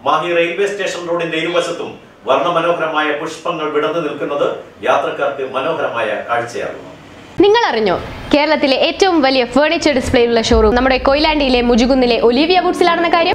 Mahe railway station റോഡിന്റെ ഇരുവശത്തും വർണ്ണമനോഹരമായ പുഷ്പങ്ങൾ വിടർന്നു നിൽക്കുന്നത് യാത്രക്കാർക്ക് മനോഹരമായ കാഴ്ചയാകുന്നു നിങ്ങൾ അറിഞ്ഞോ കേരളത്തിലെ ഏറ്റവും വലിയ ഫേർണിച്ചർ ഡിസ്പ്ലേയുള്ള ഷോറൂം നമ്മുടെ കൊയിലാണ്ടിയിലെ മുജുകുന്നിലെ ഒലിവിയ ബുട്സിലാണെന്ന കാര്യം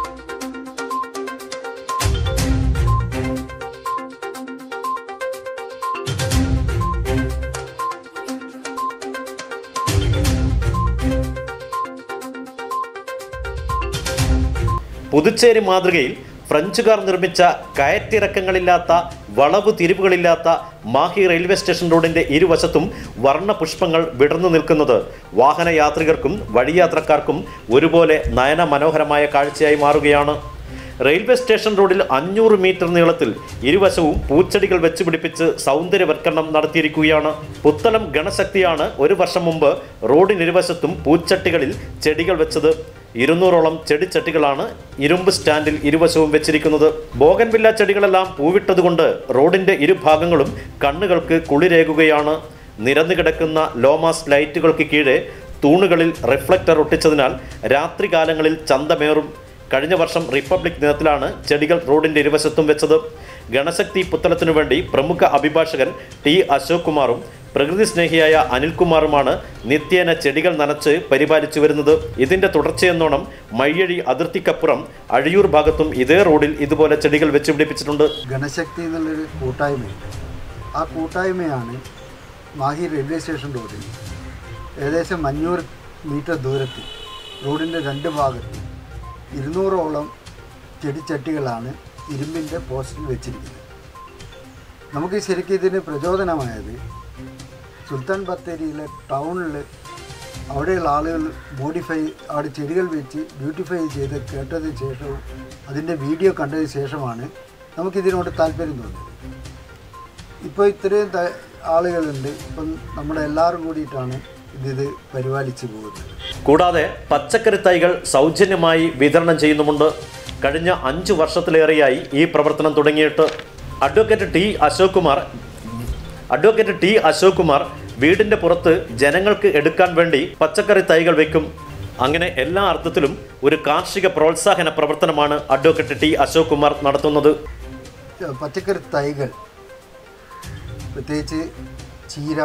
പുതുച്ചേരി മാതൃകയിൽ ഫ്രഞ്ചുകാർ നിർമ്മിച്ച കയറ്റിറക്കങ്ങളില്ലാത്ത വളവ് തിരിവുകളില്ലാത്ത മാഹി റെയിൽവേ സ്റ്റേഷൻ റോഡിന്റെ ഇരുവശത്തും വർണ്ണ പുഷ്പങ്ങൾ വിടർന്നു നിൽക്കുന്നത് വാഹനയാത്രികർക്കും വഴിയാത്രക്കാർക്കും ഒരുപോലെ നയന മനോഹരമായ കാഴ്ചയായി മാറുകയാണ് റെയിൽവേ സ്റ്റേഷൻ റോഡിൽ അഞ്ഞൂറ് മീറ്റർ നീളത്തിൽ ഇരുവശവും പൂച്ചെടികൾ വെച്ച് പിടിപ്പിച്ച് സൗന്ദര്യവൽക്കരണം നടത്തിയിരിക്കുകയാണ് പുത്തളം ഗണശക്തിയാണ് ഒരു വർഷം മുമ്പ് റോഡിനിരുവശത്തും പൂച്ചട്ടികളിൽ ചെടികൾ വെച്ചത് ഇരുന്നൂറോളം ചെടിച്ചട്ടികളാണ് ഇരുമ്പ് സ്റ്റാൻഡിൽ ഇരുവശവും വെച്ചിരിക്കുന്നത് ബോഗൻവില്ല ചെടികളെല്ലാം പൂവിട്ടതുകൊണ്ട് റോഡിന്റെ ഇരുഭാഗങ്ങളും കണ്ണുകൾക്ക് കുളിരേകുകയാണ് നിരന്നു കിടക്കുന്ന ലോമാസ് ലൈറ്റുകൾക്ക് കീഴെ തൂണുകളിൽ റിഫ്ലക്ടർ ഒട്ടിച്ചതിനാൽ രാത്രികാലങ്ങളിൽ ചന്തമേറും കഴിഞ്ഞ വർഷം റിപ്പബ്ലിക് ദിനത്തിലാണ് ചെടികൾ റോഡിന്റെ ഇരുവശത്തും വെച്ചത് ഗണശക്തി പുത്തലത്തിനു വേണ്ടി പ്രമുഖ അഭിഭാഷകൻ ടി അശോക് കുമാറും പ്രകൃതി സ്നേഹിയായ അനിൽകുമാറുമാണ് നിത്യേന ചെടികൾ നനച്ച് പരിപാലിച്ചു വരുന്നത് ഇതിന്റെ തുടർച്ചയെന്നോണം മയ്യഴി അതിർത്തിക്കപ്പുറം അഴിയൂർ ഭാഗത്തും ഇതേ റോഡിൽ ഇതുപോലെ ചെടികൾ വെച്ച് പിടിപ്പിച്ചിട്ടുണ്ട് ഗണശക്തി എന്നുള്ളൊരു കൂട്ടായ്മയുണ്ട് ആ കൂട്ടായ്മയാണ് മാഹി റെയിൽവേ സ്റ്റേഷൻ റോഡിൽ ഏകദേശം അഞ്ഞൂറ് മീറ്റർ ദൂരത്തിൽ റോഡിൻ്റെ രണ്ട് ഭാഗത്തും ഇരുന്നൂറോളം ചെടിച്ചട്ടികളാണ് ഇരുമ്പിൻ്റെ പോസ്റ്റിൽ വെച്ചിരിക്കുന്നത് നമുക്ക് ശരിക്കും ഇതിന് പ്രചോദനമായത് സുൽത്താൻ ബത്തേരിയിലെ ടൗണിൽ അവിടെയുള്ള ആളുകൾ മോഡിഫൈ അവിടെ ചെടികൾ വെച്ച് ബ്യൂട്ടിഫൈ ചെയ്ത് കേട്ടതിന് ശേഷവും അതിൻ്റെ വീഡിയോ കണ്ടതിന് ശേഷമാണ് നമുക്കിതിനോട് താല്പര്യം തോന്നിയത് ഇപ്പോൾ ഇത്രയും ത- ആളുകളുണ്ട് ഇപ്പം നമ്മുടെ എല്ലാവരും കൂടിയിട്ടാണ് ഇതിത് പരിപാലിച്ചു പോകുന്നത് കൂടാതെ പച്ചക്കറി തൈകൾ സൗജന്യമായി വിതരണം ചെയ്യുന്നുമുണ്ട് കഴിഞ്ഞ അഞ്ചു വർഷത്തിലേറെയായി ഈ പ്രവർത്തനം തുടങ്ങിയിട്ട് advocate T Ashok Kumar advocate T Ashok Kumar വീടിന്റെ പുറത്ത് ജനങ്ങൾക്ക് എടുക്കാൻ വേണ്ടി പച്ചക്കറി തൈകൾ വെക്കും അങ്ങനെ എല്ലാ അർത്ഥത്തിലും ഒരു കാർഷിക പ്രോത്സാഹന പ്രവർത്തനമാണ് അഡ്വക്കേറ്റ് ടി അശോക് കുമാർ നടത്തുന്നത് പച്ചക്കറി തൈകൾ പ്രത്യേകിച്ച് ചീര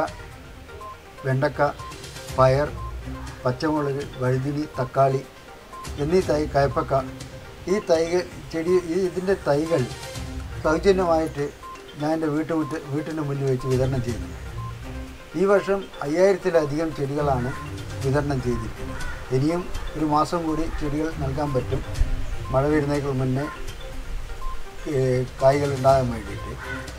വെണ്ടക്ക പയർ പച്ചമുളക് വഴുതിനി തക്കാളി എന്നീ തൈ കയപ്പക്ക ഈ തൈകൾ ചെടി ഈ ഇതിൻ്റെ തൈകൾ സൗജന്യമായിട്ട് ഞാൻ എൻ്റെ വീട്ടുമുറ്റ വീട്ടിന് മുന്നിൽ വെച്ച് വിതരണം ചെയ്യുന്നു ഈ വർഷം അയ്യായിരത്തിലധികം ചെടികളാണ് വിതരണം ചെയ്തിരിക്കുന്നത് ഇനിയും ഒരു മാസം കൂടി ചെടികൾ നൽകാൻ പറ്റും മഴ വരുന്നതിന് മുന്നേ ഏഹ് കായ്കൾ ഉണ്ടാകാൻ വേണ്ടിയിട്ട്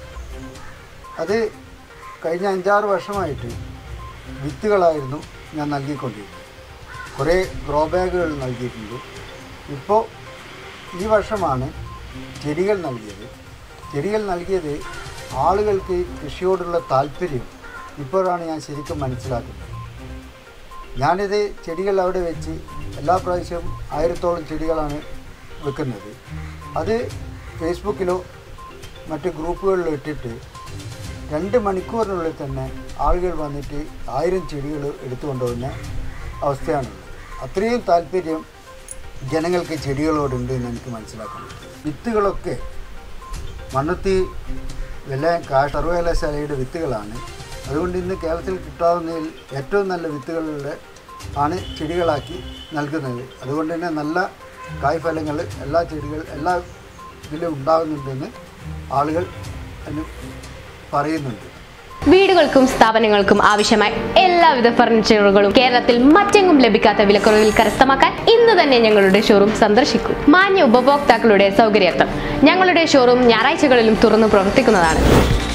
അത് കഴിഞ്ഞ അഞ്ചാറ് വർഷമായിട്ട് വിത്തുകളായിരുന്നു ഞാൻ നൽകിക്കൊണ്ടിരുന്നത് കുറേ ഗ്രോ ബാഗുകൾ നൽകിയിട്ടുണ്ട് ഇപ്പോൾ ഈ വർഷമാണ് ചെടികൾ നൽകിയത് ചെടികൾ നൽകിയത് ആളുകൾക്ക് ഈ കൃഷിയോടുള്ള താല്പര്യം ഇപ്പോഴാണ് ഞാൻ ശരിക്കും മനസ്സിലാക്കുന്നത് ഞാനിത് ചെടികൾ അവിടെ വെച്ച് എല്ലാ പ്രാവശ്യവും ആയിരത്തോളം ചെടികളാണ് വെക്കുന്നത് അത് ഫേസ്ബുക്കിലോ മറ്റ് ഗ്രൂപ്പുകളിലോ ഇട്ടിട്ട് രണ്ട് മണിക്കൂറിനുള്ളിൽ തന്നെ ആളുകൾ വന്നിട്ട് ആയിരം ചെടികൾ എടുത്തുകൊണ്ടുപോകുന്ന അവസ്ഥയാണുള്ളത് അത്രയും താല്പര്യം ജനങ്ങൾക്ക് ചെടികളോടുണ്ട് എന്ന് എനിക്ക് മനസ്സിലാക്കുന്നു വിത്തുകളൊക്കെ മണ്ണുത്തി വെല്ല കാ- സർവകലാശാലയുടെ വിത്തുകളാണ് അതുകൊണ്ട് ഇന്ന് കേരളത്തിൽ കിട്ടാവുന്നതിൽ ഏറ്റവും നല്ല വിത്തുകളുടെ ആണ് ചെടികളാക്കി നൽകുന്നത് അതുകൊണ്ട് തന്നെ നല്ല കായ്ഫലങ്ങൾ എല്ലാ ചെടികൾ എല്ലാ ഇതിലും ഉണ്ടാകുന്നുണ്ടെന്ന് ആളുകൾ അതിന് പറയുന്നുണ്ട് വീടുകൾക്കും സ്ഥാപനങ്ങൾക്കും ആവശ്യമായ എല്ലാവിധ ഫർണിച്ചറുകളും കേരളത്തിൽ മറ്റെങ്ങും ലഭിക്കാത്ത വിലക്കുറവിൽ കരസ്ഥമാക്കാൻ ഇന്ന് തന്നെ ഞങ്ങളുടെ ഷോറൂം സന്ദർശിക്കൂ മാന്യ ഉപഭോക്താക്കളുടെ സൗകര്യാർത്ഥം ഞങ്ങളുടെ ഷോറൂം ഞായറാഴ്ചകളിലും തുറന്നു പ്രവർത്തിക്കുന്നതാണ്